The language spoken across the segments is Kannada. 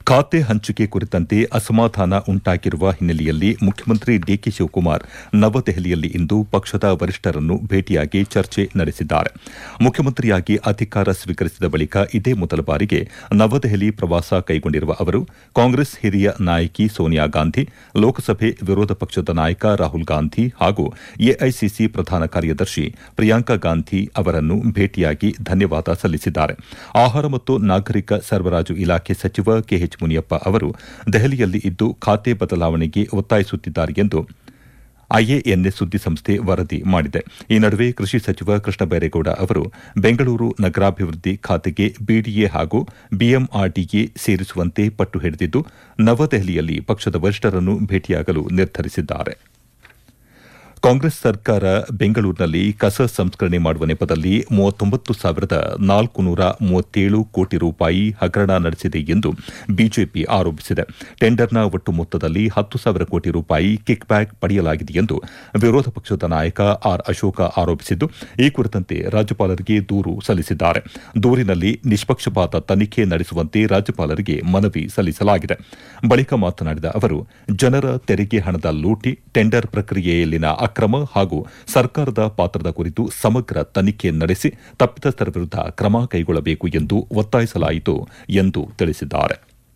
ಖಾತೆ ಹಂಚಿಕೆ ಕುರಿತಂತೆ ಅಸಮಾಧಾನ ಉಂಟಾಗಿರುವ ಹಿನ್ನೆಲೆಯಲ್ಲಿ ಮುಖ್ಯಮಂತ್ರಿ ಡಿಕೆ ಶಿವಕುಮಾರ್ ನವದೆಹಲಿಯಲ್ಲಿ ಇಂದು ಪಕ್ಷದ ವರಿಷ್ಠರನ್ನು ಭೇಟಿಯಾಗಿ ಚರ್ಚೆ ನಡೆಸಿದ್ದಾರೆ ಮುಖ್ಯಮಂತ್ರಿಯಾಗಿ ಅಧಿಕಾರ ಸ್ವೀಕರಿಸಿದ ಬಳಿಕ ಇದೇ ಮೊದಲ ಬಾರಿಗೆ ನವದೆಹಲಿ ಪ್ರವಾಸ ಕೈಗೊಂಡಿರುವ ಅವರು ಕಾಂಗ್ರೆಸ್ ಹಿರಿಯ ನಾಯಕಿ ಸೋನಿಯಾ ಗಾಂಧಿ ಲೋಕಸಭೆ ವಿರೋಧ ಪಕ್ಷದ ನಾಯಕ ರಾಹುಲ್ ಗಾಂಧಿ ಹಾಗೂ ಎಐಸಿಸಿ ಪ್ರಧಾನ ಕಾರ್ಯದರ್ಶಿ ಪ್ರಿಯಾಂಕಾ ಗಾಂಧಿ ಅವರನ್ನು ಭೇಟಿಯಾಗಿ ಧನ್ಯವಾದ ಸಲ್ಲಿಸಿದ್ದಾರೆ ಆಹಾರ ಮತ್ತು ನಾಗರಿಕ ಸರಬರಾಜು ಇಲಾಖೆ ಸಚಿವ ಕೆಎಚ್ ಮುನಿಯಪ್ಪ ಅವರು ದೆಹಲಿಯಲ್ಲಿ ಇದ್ದು ಖಾತೆ ಬದಲಾವಣೆಗೆ ಒತ್ತಾಯಿಸುತ್ತಿದ್ದಾರೆ ಎಂದು ಐಎಎನ್ಎಸ್ ಸುದ್ದಿಸಂಸ್ಥೆ ವರದಿ ಮಾಡಿದೆ ಈ ನಡುವೆ ಕೃಷಿ ಸಚಿವ ಕೃಷ್ಣ ಬೈರೇಗೌಡ ಅವರು ಬೆಂಗಳೂರು ನಗರಾಭಿವೃದ್ಧಿ ಖಾತೆಗೆ ಬಿಡಿಎ ಹಾಗೂ ಬಿಎಂಆರ್ಡಿಎ ಸೇರಿಸುವಂತೆ ಪಟ್ಟು ಹಿಡಿದಿದ್ದು ನವದೆಹಲಿಯಲ್ಲಿ ಪಕ್ಷದ ವರಿಷ್ಠರನ್ನು ಭೇಟಿಯಾಗಲು ನಿರ್ಧರಿಸಿದ್ದಾರೆ ಕಾಂಗ್ರೆಸ್ ಸರ್ಕಾರ ಬೆಂಗಳೂರಿನಲ್ಲಿ ಕಸ ಸಂಸ್ಕರಣೆ ಮಾಡುವ ನೆಪದಲ್ಲಿ ಮೂವತ್ತೊಂಬತ್ತು ಸಾವಿರದ ನಾಲ್ಕುನೂರ ಮೂವತ್ತೇಳು ಕೋಟಿ ರೂಪಾಯಿ ಹಗರಣ ನಡೆಸಿದೆ ಎಂದು ಬಿಜೆಪಿ ಆರೋಪಿಸಿದೆ ಟೆಂಡರ್ನ ಒಟ್ಟು ಮೊತ್ತದಲ್ಲಿ ಹತ್ತು ಸಾವಿರ ಕೋಟಿ ರೂಪಾಯಿ ಕಿಕ್ ಬ್ಯಾಕ್ ಪಡೆಯಲಾಗಿದೆ ಎಂದು ವಿರೋಧ ಪಕ್ಷದ ನಾಯಕ ಆರ್ ಅಶೋಕ ಆರೋಪಿಸಿದ್ದು ಈ ಕುರಿತಂತೆ ರಾಜ್ಯಪಾಲರಿಗೆ ದೂರು ಸಲ್ಲಿಸಿದ್ದಾರೆ ದೂರಿನಲ್ಲಿ ನಿಷ್ಪಕ್ಷಪಾತ ತನಿಖೆ ನಡೆಸುವಂತೆ ರಾಜ್ಯಪಾಲರಿಗೆ ಮನವಿ ಸಲ್ಲಿಸಲಾಗಿದೆ ಬಳಿಕ ಮಾತನಾಡಿದ ಅವರು ಜನರ ತೆರಿಗೆ ಹಣದ ಲೂಟಿ ಟೆಂಡರ್ ಪ್ರಕ್ರಿಯೆಯಲ್ಲಿನ ಅಕ್ರಮ ಹಾಗೂ ಸರ್ಕಾರದ ಪಾತ್ರದ ಕುರಿತು ಸಮಗ್ರ ತನಿಖೆ ನಡೆಸಿ ತಪ್ಪಿತಸ್ಥರ ವಿರುದ್ಧ ಕ್ರಮ ಕೈಗೊಳ್ಳಬೇಕು ಎಂದು ಒತ್ತಾಯಿಸಲಾಯಿತು ಎಂದು ತಿಳಿಸಿದ್ದಾರೆ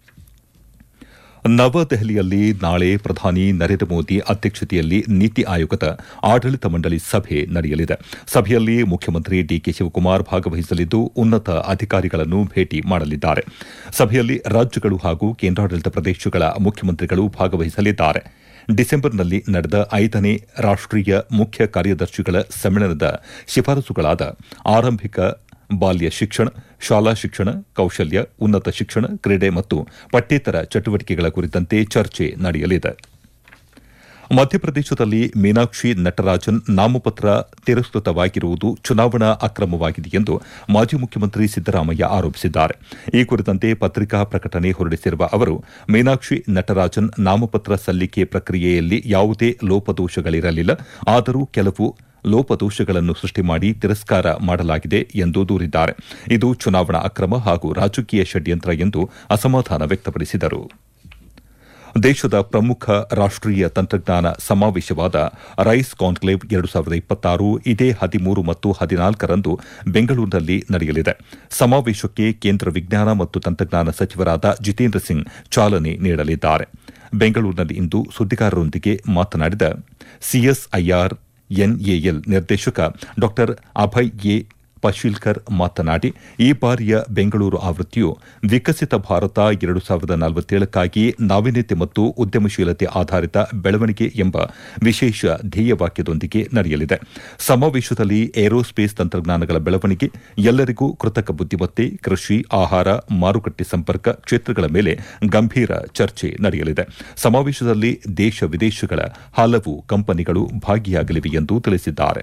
ನವದೆಹಲಿಯಲ್ಲಿ ನಾಳೆ ಪ್ರಧಾನಿ ನರೇಂದ್ರ ಮೋದಿ ಅಧ್ಯಕ್ಷತೆಯಲ್ಲಿ ನೀತಿ ಆಯೋಗದ ಆಡಳಿತ ಮಂಡಳಿ ಸಭೆ ನಡೆಯಲಿದೆ ಸಭೆಯಲ್ಲಿ ಮುಖ್ಯಮಂತ್ರಿ ಡಿಕೆ ಶಿವಕುಮಾರ್ ಭಾಗವಹಿಸಲಿದ್ದು ಉನ್ನತ ಅಧಿಕಾರಿಗಳನ್ನು ಭೇಟಿ ಮಾಡಲಿದ್ದಾರೆ ಸಭೆಯಲ್ಲಿ ರಾಜ್ಯಗಳು ಹಾಗೂ ಕೇಂದ್ರಾಡಳಿತ ಪ್ರದೇಶಗಳ ಮುಖ್ಯಮಂತ್ರಿಗಳು ಭಾಗವಹಿಸಲಿದ್ದಾರೆ ಡಿಸೆಂಬರ್ನಲ್ಲಿ ನಡೆದ ಐದನೇ ರಾಷ್ಟೀಯ ಮುಖ್ಯ ಕಾರ್ಯದರ್ಶಿಗಳ ಸಮ್ಮೇಳನದ ಶಿಫಾರಸುಗಳಾದ ಆರಂಭಿಕ ಬಾಲ್ಯ ಶಿಕ್ಷಣ ಶಾಲಾ ಶಿಕ್ಷಣ ಕೌಶಲ್ಯ ಉನ್ನತ ಶಿಕ್ಷಣ ಕ್ರೀಡೆ ಮತ್ತು ಪಠ್ಯೇತರ ಚಟುವಟಿಕೆಗಳ ಕುರಿತಂತೆ ಚರ್ಚೆ ನಡೆಯಲಿದೆ ಮಧ್ಯಪ್ರದೇಶದಲ್ಲಿ ಮೀನಾಕ್ಷಿ ನಟರಾಜನ್ ನಾಮಪತ್ರ ತಿರಸ್ಕೃತವಾಗಿರುವುದು ಚುನಾವಣಾ ಅಕ್ರಮವಾಗಿದೆ ಎಂದು ಮಾಜಿ ಮುಖ್ಯಮಂತ್ರಿ ಸಿದ್ದರಾಮಯ್ಯ ಆರೋಪಿಸಿದ್ದಾರೆ ಈ ಕುರಿತಂತೆ ಪತ್ರಿಕಾ ಪ್ರಕಟಣೆ ಹೊರಡಿಸಿರುವ ಅವರು ಮೀನಾಕ್ಷಿ ನಟರಾಜನ್ ನಾಮಪತ್ರ ಸಲ್ಲಿಕೆ ಪ್ರಕ್ರಿಯೆಯಲ್ಲಿ ಯಾವುದೇ ಲೋಪದೋಷಗಳಿರಲಿಲ್ಲ ಆದರೂ ಕೆಲವು ಲೋಪದೋಷಗಳನ್ನು ಸೃಷ್ಟಿ ಮಾಡಿ ತಿರಸ್ಕಾರ ಮಾಡಲಾಗಿದೆ ಎಂದು ದೂರಿದ್ದಾರೆ ಇದು ಚುನಾವಣಾ ಅಕ್ರಮ ಹಾಗೂ ರಾಜಕೀಯ ಷಡ್ಯಂತ್ರ ಎಂದು ಅಸಮಾಧಾನ ವ್ಯಕ್ತಪಡಿಸಿದರು ದೇಶದ ಪ್ರಮುಖ ರಾಷ್ಟೀಯ ತಂತ್ರಜ್ಞಾನ ಸಮಾವೇಶವಾದ ರೈಸ್ ಕಾನ್ಕ್ಲೇವ್ ಎರಡು ಸಾವಿರದ ಇಪ್ಪತ್ತಾರು ಇದೇ ಹದಿಮೂರು ಮತ್ತು ಹದಿನಾಲ್ಕರಂದು ಬೆಂಗಳೂರಿನಲ್ಲಿ ನಡೆಯಲಿದೆ ಸಮಾವೇಶಕ್ಕೆ ಕೇಂದ್ರ ವಿಜ್ಞಾನ ಮತ್ತು ತಂತ್ರಜ್ಞಾನ ಸಚಿವರಾದ ಜಿತೇಂದ್ರ ಸಿಂಗ್ ಚಾಲನೆ ನೀಡಲಿದ್ದಾರೆ ಬೆಂಗಳೂರಿನಲ್ಲಿಂದು ಸುದ್ದಿಗಾರರೊಂದಿಗೆ ಮಾತನಾಡಿದ ಸಿಎಸ್ಐಆರ್ ಎನ್ಎಎಲ್ ನಿರ್ದೇಶಕ ಡಾ ಅಭಯ್ ಎ ಪಶೀಲ್ಕರ್ ಮಾತನಾಡಿ ಈ ಬಾರಿಯ ಬೆಂಗಳೂರು ಆವೃತ್ತಿಯು ವಿಕಸಿತ ಭಾರತ ಎರಡು ಸಾವಿರದ ನಲವತ್ತೇಳಕ್ಕಾಗಿ ನಾವೀನ್ಯತೆ ಮತ್ತು ಉದ್ಯಮಶೀಲತೆ ಆಧಾರಿತ ಬೆಳವಣಿಗೆ ಎಂಬ ವಿಶೇಷ ಧ್ಯೇಯವಾಕ್ಯದೊಂದಿಗೆ ನಡೆಯಲಿದೆ ಸಮಾವೇಶದಲ್ಲಿ ಏರೋಸ್ಪೇಸ್ ತಂತ್ರಜ್ಞಾನಗಳ ಬೆಳವಣಿಗೆ ಎಲ್ಲರಿಗೂ ಕೃತಕ ಬುದ್ದಿಮತ್ತೆ ಕೃಷಿ ಆಹಾರ ಮಾರುಕಟ್ಟೆ ಸಂಪರ್ಕ ಕ್ಷೇತ್ರಗಳ ಮೇಲೆ ಗಂಭೀರ ಚರ್ಚೆ ನಡೆಯಲಿದೆ ಸಮಾವೇಶದಲ್ಲಿ ದೇಶ ವಿದೇಶಗಳ ಹಲವು ಕಂಪನಿಗಳು ಭಾಗಿಯಾಗಲಿವೆ ಎಂದು ತಿಳಿಸಿದ್ದಾರೆ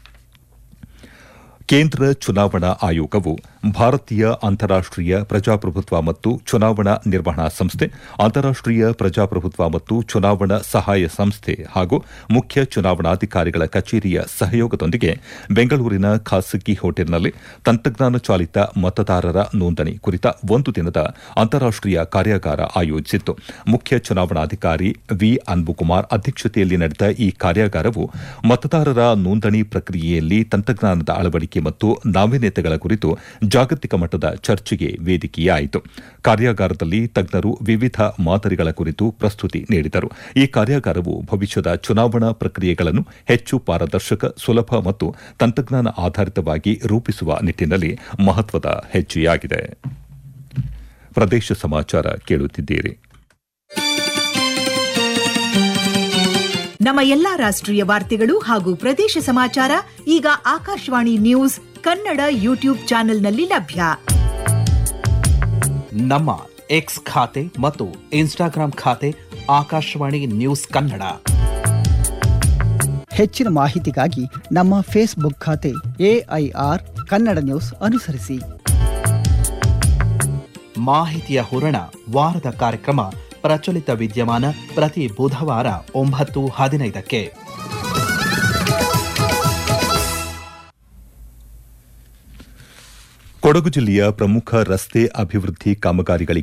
ಕೇಂದ್ರ ಚುನಾವಣಾ ಆಯೋಗವು ಭಾರತೀಯ ಅಂತಾರಾಷ್ಟೀಯ ಪ್ರಜಾಪ್ರಭುತ್ವ ಮತ್ತು ಚುನಾವಣಾ ನಿರ್ವಹಣಾ ಸಂಸ್ಥೆ ಅಂತಾರಾಷ್ಟೀಯ ಪ್ರಜಾಪ್ರಭುತ್ವ ಮತ್ತು ಚುನಾವಣಾ ಸಹಾಯ ಸಂಸ್ಥೆ ಹಾಗೂ ಮುಖ್ಯ ಚುನಾವಣಾಧಿಕಾರಿಗಳ ಕಚೇರಿಯ ಸಹಯೋಗದೊಂದಿಗೆ ಬೆಂಗಳೂರಿನ ಖಾಸಗಿ ಹೋಟೆಲ್ನಲ್ಲಿ ತಂತ್ರಜ್ಞಾನ ಚಾಲಿತ ಮತದಾರರ ನೋಂದಣಿ ಕುರಿತ ಒಂದು ದಿನದ ಅಂತಾರಾಷ್ಟೀಯ ಕಾರ್ಯಾಗಾರ ಆಯೋಜಿಸಿತ್ತು ಮುಖ್ಯ ಚುನಾವಣಾಧಿಕಾರಿ ವಿ ಅನ್ಬುಕುಮಾರ್ ಅಧ್ಯಕ್ಷತೆಯಲ್ಲಿ ನಡೆದ ಈ ಕಾರ್ಯಾಗಾರವು ಮತದಾರರ ನೋಂದಣಿ ಪ್ರಕ್ರಿಯೆಯಲ್ಲಿ ತಂತ್ರಜ್ಞಾನದ ಅಳವಡಿಕೆ ಮತ್ತು ನಾವೀನ್ಯತೆಗಳ ಕುರಿತು ಜಾಗತಿಕ ಮಟ್ಟದ ಚರ್ಚೆಗೆ ವೇದಿಕೆಯಾಯಿತು ಕಾರ್ಯಾಗಾರದಲ್ಲಿ ತಜ್ಞರು ವಿವಿಧ ಮಾದರಿಗಳ ಕುರಿತು ಪ್ರಸ್ತುತಿ ನೀಡಿದರು ಈ ಕಾರ್ಯಾಗಾರವು ಭವಿಷ್ಯದ ಚುನಾವಣಾ ಪ್ರಕ್ರಿಯೆಗಳನ್ನು ಹೆಚ್ಚು ಪಾರದರ್ಶಕ ಸುಲಭ ಮತ್ತು ತಂತ್ರಜ್ಞಾನ ಆಧಾರಿತವಾಗಿ ರೂಪಿಸುವ ನಿಟ್ಟಿನಲ್ಲಿ ಮಹತ್ವದ ಹೆಜ್ಜೆಯಾಗಿದೆ ಪ್ರದೇಶ ಸಮಾಚಾರ ಕೇಳುತ್ತಿದ್ದೀರಿ ನಮ್ಮ ಎಲ್ಲಾ ರಾಷ್ಟ್ರೀಯ ವಾರ್ತೆಗಳು ಹಾಗೂ ಪ್ರದೇಶ ಸಮಾಚಾರ ಈಗ ಆಕಾಶವಾಣಿ ನ್ಯೂಸ್ ಕನ್ನಡ ಯೂಟ್ಯೂಬ್ ಚಾನೆಲ್ನಲ್ಲಿ ಲಭ್ಯ ನಮ್ಮ ಎಕ್ಸ್ ಖಾತೆ ಮತ್ತು ಇನ್ಸ್ಟಾಗ್ರಾಂ ಖಾತೆ ಆಕಾಶವಾಣಿ ನ್ಯೂಸ್ ಕನ್ನಡ ಹೆಚ್ಚಿನ ಮಾಹಿತಿಗಾಗಿ ನಮ್ಮ ಫೇಸ್ಬುಕ್ ಖಾತೆ ಎಐಆರ್ ಕನ್ನಡ ನ್ಯೂಸ್ ಅನುಸರಿಸಿ ಮಾಹಿತಿಯ ಹೂರಣ ವಾರದ ಕಾರ್ಯಕ್ರಮ ಪ್ರಚಲಿತ ವಿದ್ಯಮಾನ ಪ್ರತಿ ಬುಧವಾರ ಒಂಬತ್ತು ಹದಿನೈದಕ್ಕೆ ಕೊಡಗು ಜಿಲ್ಲೆಯ ಪ್ರಮುಖ ರಸ್ತೆ ಅಭಿವೃದ್ಧಿ ಕಾಮಗಾರಿಗಳಿಗೆ